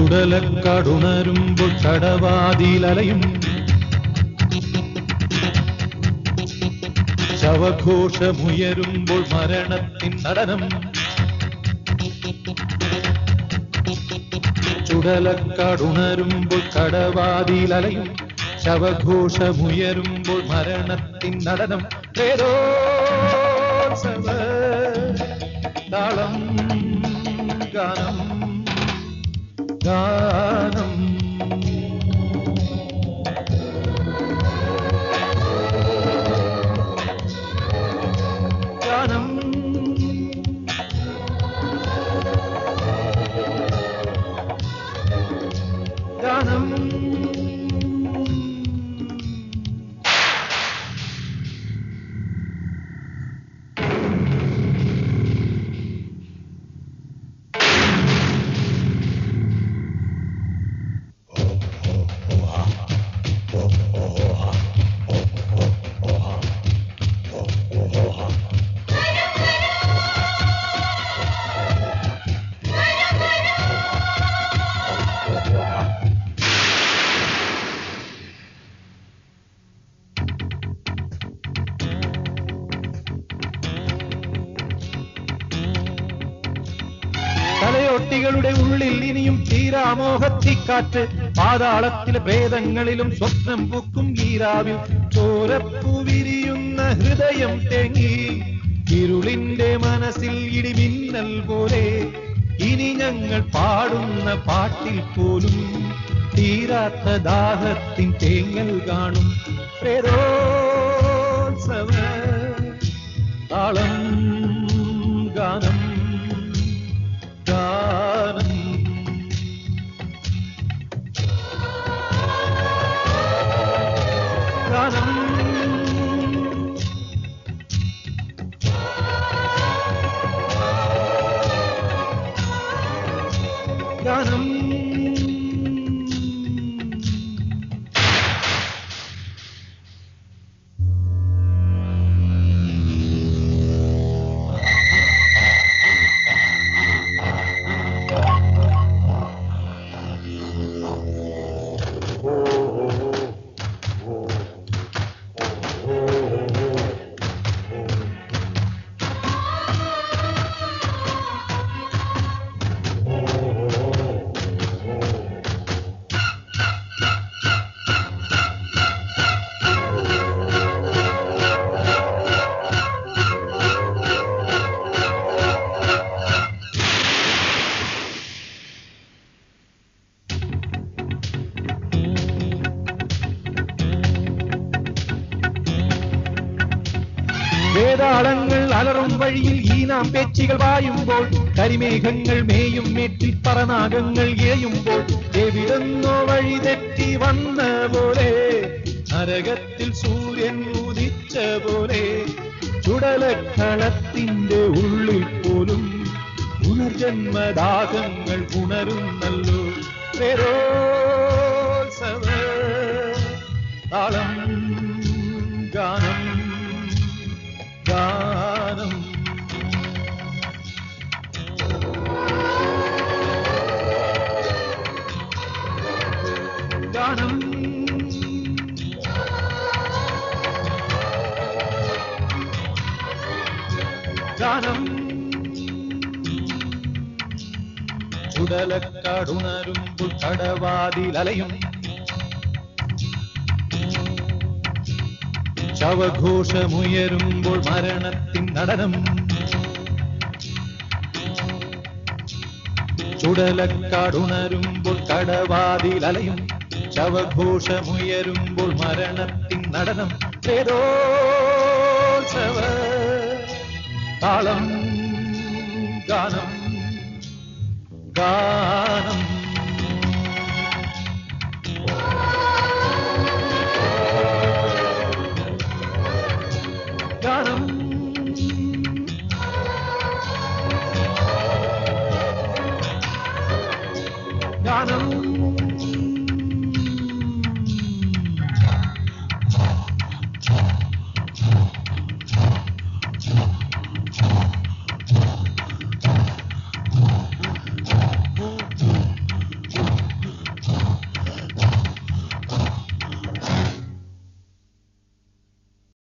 ചുടലക്കടുണരുമ്പോൾ കടവാതിലലയും ശവഘോഷമുയരുമ്പോൾ മരണത്തിൻ നടനം ചുടലക്കടുണരുമ്പോൾ കടവാതിലലയും ശവഘോഷമുയരുമ്പോൾ മരണത്തിൻ നടനം വേദോത്സവ താളം ഗാനം ഗാനം ഗാനം ഗാനം തലയോട്ടികളുടെ ഉള്ളിൽ ഇനിയും തീരാമോഹത്തിക്കാറ്റ് പാതാളത്തിലെ ഭേദങ്ങളിലും സ്വപ്നം പൂക്കും ഈരാവിൽ ചോരപ്പൂ വിരിയുന്ന ഹൃദയം തേങ്ങി ഇരുളിന്റെ മനസ്സിൽ ഇടിമിന്നൽ പോലെ ഇനി ഞങ്ങൾ പാടുന്ന പാട്ടിൽ പോലും തീരാത്ത ദാഹത്തിൻ തേങ്ങൽ കാണും പ്രേരോത്സവ താളം ഗാനം ഗാനം ഗാനം ഗാനം വേതാളങ്ങൾ അലറും വഴിയിൽ ഈനാം പേച്ചികൾ പായുമ്പോൾ കരിമേഘങ്ങൾ മേയും മേറ്റിൽ പറനാഗങ്ങൾ ഇഴയുമ്പോൾ എവിടുന്നോ വഴി തെറ്റി വന്ന പോലെ നരകത്തിൽ സൂര്യൻ ഉദിച്ച പോലെ ചുടലക്കളത്തിന്റെ ഉള്ളിൽ പോലും പുനർജന്മദാഹങ്ങൾ ഉണരുന്നല്ലോ പ്രേരോത്സവ താളം ഗാനം ഗാനം ഗാനം ഗാനം ചുടലക്കടുണരുമ്പോൾ കടവാതിലലയും ശവഘോഷമുയരുമ്പോൾ മരണത്തിൻ നടനം ചുടലക്കാടുണരുമ്പോൾ കടവാതിലലയും ശവഘോഷമുയരുമ്പോൾ മരണത്തിൻ നടനം പ്രേതോത്സവ താളം ഗാനം